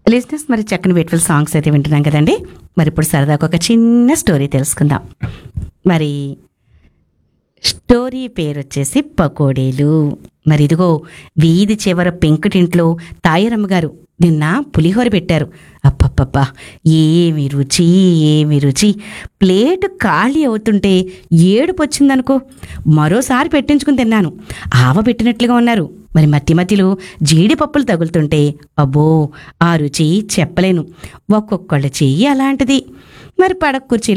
లిజినెస్ మరి చక్కని బ్యూటిఫుల్ సాంగ్స్ అయితే వింటున్నాం కదండి మరి ఇప్పుడు సరదాగా ఒక చిన్న స్టోరీ తెలుసుకుందాం మరి స్టోరీ పేరు వచ్చేసి పకోడీలు మరి ఇదిగో వీధి చివర పెంకుటింట్లో తాయరమ్మ గారు నిన్న పులిహోర పెట్టారు అప్పప్పబ్బా ఏమి రుచి ఏమి రుచి ప్లేట్ ఖాళీ అవుతుంటే ఏడుపు వచ్చిందనుకో మరోసారి పెట్టించుకుని తిన్నాను ఆవ పెట్టినట్లుగా ఉన్నారు మరి మధ్య మధ్యలో జీడిపప్పులు తగులుతుంటే అబ్బో ఆ రుచి చెప్పలేను ఒక్కొక్కళ్ళ చెయ్యి అలాంటిది మరి పడక కుర్చీలో